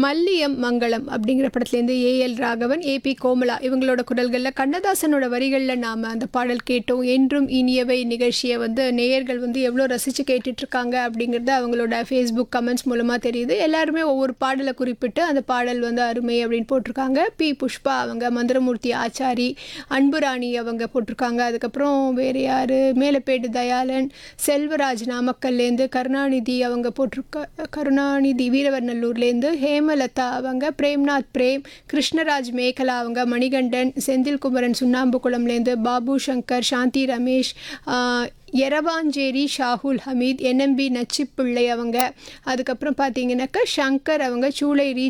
மல்லியம் மங்களம் அப்படிங்கிற படத்துலேருந்து AL Raghavan AB Komala இவங்களோட குரல்களில் கண்ணதாசனோட வரிகளில் நாம் அந்த பாடல் கேட்டோம் என்றும் இனியவை நிகழ்ச்சியை வந்து நேயர்கள் வந்து எவ்வளோ ரசித்து கேட்டுட்ருக்காங்க அப்படிங்கிறது அவங்களோட ஃபேஸ்புக் கமெண்ட்ஸ் மூலமாக தெரியுது எல்லாருமே ஒவ்வொரு பாடலை குறிப்பிட்டு அந்த பாடல் வந்து அருமை அப்படின்னு போட்டிருக்காங்க பி புஷ்பா அவங்க மந்திரமூர்த்தி ஆச்சாரி அன்புராணி அவங்க போட்டிருக்காங்க அதுக்கப்புறம் வேறு யார் மேலப்பேடு தயாளன் செல்வராஜ் நாமக்கல்லேருந்து கருணாநிதி அவங்க போட்டிருக்க கருணாநிதி வீரவர்நல்லூர்லேருந்து ஹேமலதா அவங்க பிரேம்நாத் பிரேம் கிருஷ்ணராஜ் மேகலா அவங்க மணிகண்டன் செந்தில்குமரன் சுண்ணாம்புக்குளம்லேருந்து பாபு சங்கர் சாந்தி ரமேஷ் ஆஹ், எரவாஞ்சேரி ஷாகுல் ஹமீத் என்எம்பி நச்சிப்பிள்ளை அவங்க அதுக்கப்புறம் பார்த்தீங்கன்னாக்கா சங்கர் அவங்க சூளை ரீ